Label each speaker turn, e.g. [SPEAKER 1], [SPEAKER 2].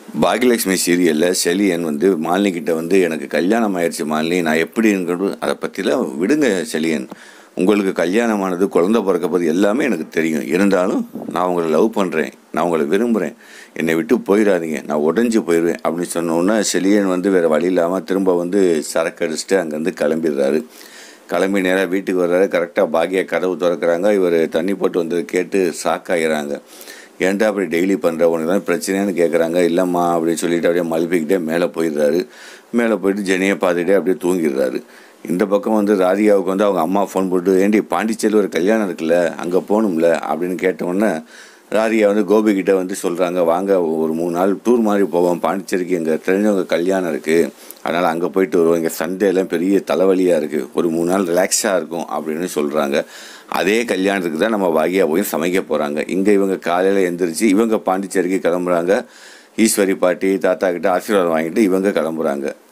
[SPEAKER 1] பாகியலட்சுமி சீரியலில் செலியன் வந்து மாலினி கிட்ட வந்து எனக்கு கல்யாணம் ஆயிடுச்சு மாலினி நான் எப்படி இருக்கிறது அதை பற்றிலாம் விடுங்க செலியன் உங்களுக்கு கல்யாணமானது குழந்த பிறக்க போது எல்லாமே எனக்கு தெரியும் இருந்தாலும் நான் உங்களை லவ் பண்ணுறேன் நான் உங்களை விரும்புகிறேன் என்னை விட்டு போயிடாதீங்க நான் உடஞ்சி போயிடுவேன் அப்படின்னு சொன்னோன்னே செலியன் வந்து வேறு வழி இல்லாமல் திரும்ப வந்து சரக்கு அடிச்சுட்டு அங்கேருந்து கிளம்பிடுறாரு கிளம்பி நேராக வீட்டுக்கு வர்றாரு கரெக்டாக பாக்கியா கதவு திறக்கிறாங்க இவர் தண்ணி போட்டு வந்ததை கேட்டு ஷாக்காகிறாங்க ஏன்டா அப்படி டெய்லி பண்ணுற உனக்கு தான் பிரச்சனைன்னு கேட்குறாங்க இல்லைம்மா அப்படின்னு சொல்லிட்டு அப்படியே மழுப்பிக்கிட்டே மேலே போயிடுறாரு மேலே போயிட்டு ஜெனியை பார்த்துட்டே அப்படியே தூங்கிடுறாரு இந்த பக்கம் வந்து ராதிகாவுக்கு வந்து அவங்க அம்மா ஃபோன் போட்டு ஏண்டி பாண்டிச்சேரியில் ஒரு கல்யாணம் இருக்குல்ல அங்கே போகணும்ல அப்படின்னு கேட்டவுடனே ராதிகா வந்து கோபிக்கிட்ட வந்து சொல்கிறாங்க வாங்க ஒரு மூணு நாள் டூர் மாதிரி போவோம் பாண்டிச்சேரிக்கு எங்கள் தெரிஞ்சவங்க கல்யாணம் இருக்குது அதனால் அங்கே போயிட்டு வருவோம் இங்கே சண்டேலாம் பெரிய தலைவலியாக இருக்குது ஒரு மூணு நாள் ரிலாக்ஸாக இருக்கும் அப்படின்னு சொல்கிறாங்க அதே கல்யாணத்துக்கு தான் நம்ம பாகியா போய் சமைக்க போகிறாங்க இங்கே இவங்க காலையில் எந்திரிச்சு இவங்க பாண்டிச்சேரிக்கு கிளம்புறாங்க ஈஸ்வரி பாட்டி தாத்தா கிட்ட ஆசீர்வாதம் வாங்கிட்டு இவங்க கிளம்புறாங்க